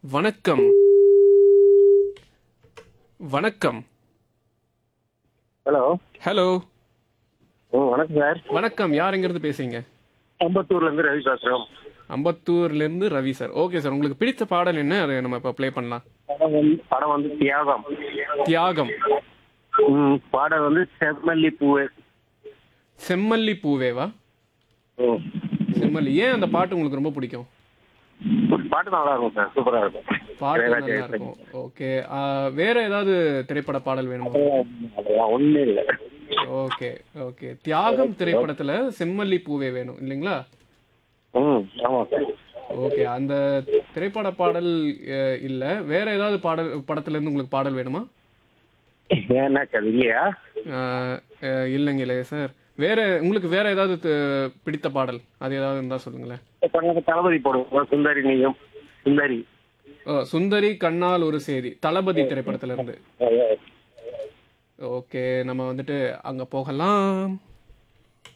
வணக்கம் வணக்கம் hello hello ம் வணக்கம் சார் வணக்கம் யார் எங்கிருந்து பேசுறீங்க அம்பத்தூர்ல இருந்து ரவி சாஸ்திரம் அம்பத்தூர்ல இருந்து ரவி சார் ஓகே சார் உங்களுக்கு பிடித்த பாடல் என்ன அதை நம்ம இப்போ ப்ளே பண்ணலாம் படம் வந்து படம் வந்து தியாகம் தியாகம் ம் பாடம் வந்து செம்மல்லி பூவே செம்மல்லி பூவேவா ம் செம்மல்லி ஏன் அந்த பாட்டு உங்களுக்கு ரொம்ப பிடிக்கும் பாட்டு நல்லா இருக்கும் சார் சூப்பரா இருக்கும் பாட்டு இளையராஜா நல்லா இருக்கும் ஓகே வேற ஏதாவது திரைப்பட பாடல் வேணுமா அதெல்லாம் ஒண்ணும் இல்லை ஓகே ஓகே தியாகம் திரைப்படத்துல செம்மல்லி பூவே வேணும் இல்லைங்களா ம் ஆமா சார் ஓகே அந்த திரைப்பட பாடல் அஹ், இல்ல வேற ஏதாவது பாடல் படத்துல இருந்து உங்களுக்கு பாடல் வேணுமா ஏன்னா அது இல்லையா அஹ், அஹ், இல்லைங்க இல்லையா சார் வேற உங்களுக்கு வேற ஏதாவது த- பிடித்த பாடல் அது ஏதாவது இருந்தா சொல்லுங்களேன் படம் தளபதி போடுவோம் சுந்தரி நீயும் சுந்தரி ஓ, சுந்தரி கண்ணால் ஒரு சேதி தளபதி திரைப்படத்துல இருந்து ஓகே நம்ம வந்துட்டு அங்க போகலாம்